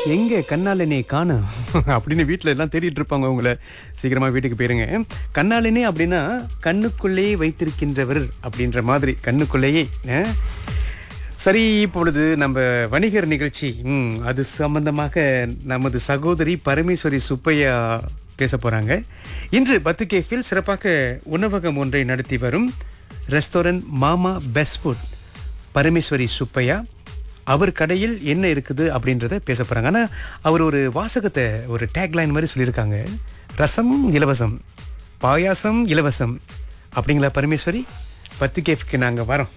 எங்க கண்ணாலனே காணோம் அப்படின்னு வீட்டில் எல்லாம் தேடிட்டு இருப்பாங்க உங்களை சீக்கிரமா வீட்டுக்கு போயிருங்க கண்ணாலனே அப்படின்னா கண்ணுக்குள்ளேயே வைத்திருக்கின்றவர் அப்படின்ற மாதிரி கண்ணுக்குள்ளேயே அஹ். சரி இப்பொழுது நம்ம வணிகர் நிகழ்ச்சி ம், அது சம்பந்தமாக நமது சகோதரி பரமேஸ்வரி சுப்பையா பேச போறாங்க இன்று பத்து கேஃபில் சிறப்பாக உணவகம் ஒன்றை நடத்தி வரும் ரெஸ்டாரண்ட் மாமா பெஸ்ட் ஃபுட் பரமேஸ்வரி சுப்பையா அவர் கடையில் என்ன இருக்குது அப்படின்றத பேச போறாங்க ஆனா அவர் ஒரு வாசகத்தை ஒரு டேக்லைன் மாதிரி சொல்லியிருக்காங்க ரசம் இலவசம் பாயாசம் இலவசம் அப்படிங்களா பரமேஸ்வரி பத்து கேஃப்க்கு நாங்க வரோம்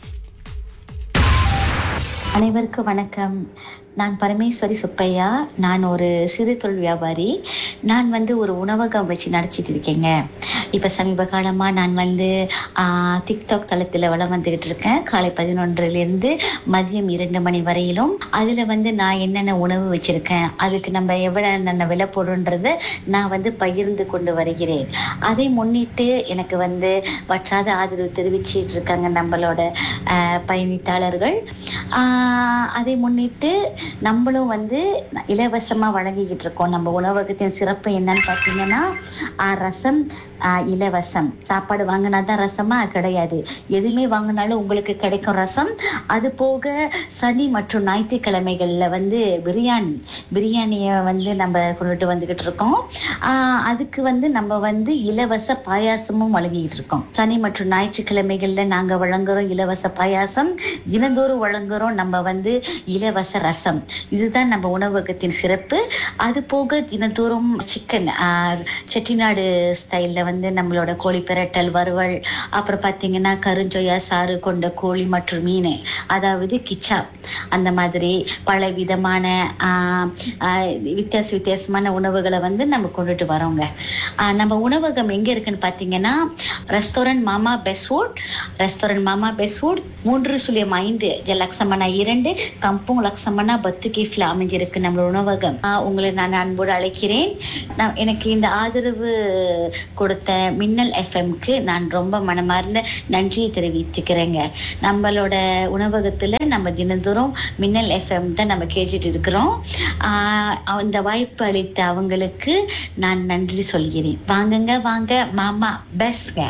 அனைவருக்கும் வணக்கம் நான் பரமேஸ்வரி சுப்பையா நான் ஒரு சிறு தொழில் வியாபாரி நான் வந்து ஒரு உணவகம் வச்சு நடத்திட்டு இருக்கேங்க இப்போ சமீப காலமாக நான் வந்து டிக்டாக் தளத்தில் வளம் வந்துக்கிட்டு இருக்கேன் காலை பதினொன்றுலேருந்து மதியம் இரண்டு மணி வரையிலும் அதில் வந்து நான் என்னென்ன உணவு வச்சுருக்கேன் அதுக்கு நம்ம எவ்வளோ என்னென்ன விலை போடுன்றதை நான் வந்து பகிர்ந்து கொண்டு வருகிறேன் அதை முன்னிட்டு எனக்கு வந்து வற்றாத ஆதரவு தெரிவிச்சிட்டு இருக்காங்க நம்மளோட ஆஹ், பயணிட்டாளர்கள் ஆஹ், அதை முன்னிட்டு நம்மளும் வந்து இலவசமாக வழங்கிக்கிட்டு இருக்கோம் நம்ம உணவகத்தின் சிறப்பு என்னன்னு பார்த்தீங்கன்னா ஆஹ், ரசம் ஆஹ், இலவசம் சாப்பாடு வாங்கினா தான் ரசமா கிடையாது எதுவுமே வாங்கினாலும் உங்களுக்கு கிடைக்கும் ரசம் அது போக சனி மற்றும் ஞாயிற்றுக்கிழமைகளில் வந்து பிரியாணி பிரியாணியை வந்து நம்ம கொண்டுட்டு வந்துக்கிட்டு இருக்கோம் ஆஹ், அதுக்கு வந்து நம்ம வந்து இலவச பாயாசமும் வழங்கிக்கிட்டு இருக்கோம் சனி மற்றும் ஞாயிற்றுக்கிழமைகளில் நாங்கள் வழங்குறோம் இலவச பாயாசம் தினந்தோறும் வழங்குறோம் நம்ம வந்து இலவச ரசம் இதுதான் நம்ம உணவகத்தின் சிறப்பு அது போக தினந்தோறும் சிக்கன் செட்டிநாடு ஸ்டைலில் வந்து நம்மளோட கோழி பிரட்டல் வறுவல் அப்புறம் பார்த்தீங்கன்னா கருஞ்சொயா சாறு கொண்ட கோழி மற்றும் மீன் அதாவது கிச்சா அந்த மாதிரி பல விதமான ஆஹ், ஆஹ், வித்தியாச வித்தியாசமான உணவுகளை வந்து நம்ம கொண்டுட்டு வரோங்க ஆஹ், நம்ம உணவகம் எங்கே இருக்குன்னு பார்த்தீங்கன்னா ரெஸ்டாரண்ட் மாமா பெஸ்வுட் ரெஸ்டாரண்ட் மாமா பெஸ்வுட் மூன்று சுழியம் ஐந்து ஜ லக்ஷமனா இரண்டு கம்புங் லக்ஷமனா பத்து கீஃப்ல அமைஞ்சிருக்கு நம்ம உணவகம் ஆஹ், உங்களை நான் அன்போடு அழைக்கிறேன் நான் எனக்கு இந்த ஆதரவு கொடுத்த மின்னல் எஃப்எம்க்கு நான் ரொம்ப மனமார்ந்த நன்றியை தெரிவித்துக்கிறேங்க நம்மளோட உணவகத்துல நம்ம தினந்தோறும் மின்னல் எஃப்எம் தான் நம்ம கேட்டுட்டு இருக்கிறோம் ஆஹ், அந்த வாய்ப்பு அளித்த அவங்களுக்கு நான் நன்றி சொல்கிறேன் வாங்குங்க வாங்க மாமா பெஸ்ட்ங்க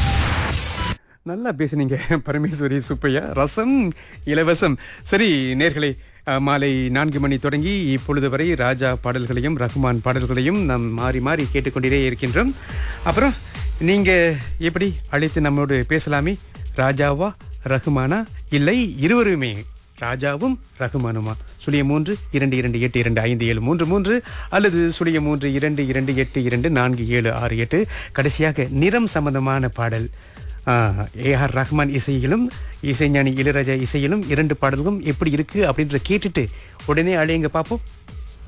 நல்லா பேசுனீங்க பரமேஸ்வரி சுப்பையா ரசம் இலவசம் சரி நேர்களே அஹ், மாலை நான்கு மணி தொடங்கி இப்பொழுது வரை ராஜா பாடல்களையும் ரஹ்மான் பாடல்களையும் நாம் மாறி மாறி கேட்டுக்கொண்டே இருக்கின்றோம் அப்புறம் நீங்க எப்படி அழைத்து நம்மோடு பேசலாமே ராஜாவா ரஹ்மானா இல்லை இருவருமே ராஜாவும் ரகுமானுமா சுழிய மூன்று இரண்டு இரண்டு எட்டு இரண்டு ஐந்து ஏழு மூன்று மூன்று அல்லது சுழிய மூன்று இரண்டு இரண்டு எட்டு இரண்டு நான்கு ஏழு ஆறு எட்டு கடைசியாக நிறம் சம்பந்தமான பாடல் ஏ ஆர் ரஹ்மான் இசையிலும் இசைஞானி இளையராஜா இசையிலும் இரண்டு பாடல்களும் எப்படி இருக்கு அப்படின்ற கேட்டுட்டு உடனே அழையுங்க பார்ப்போம்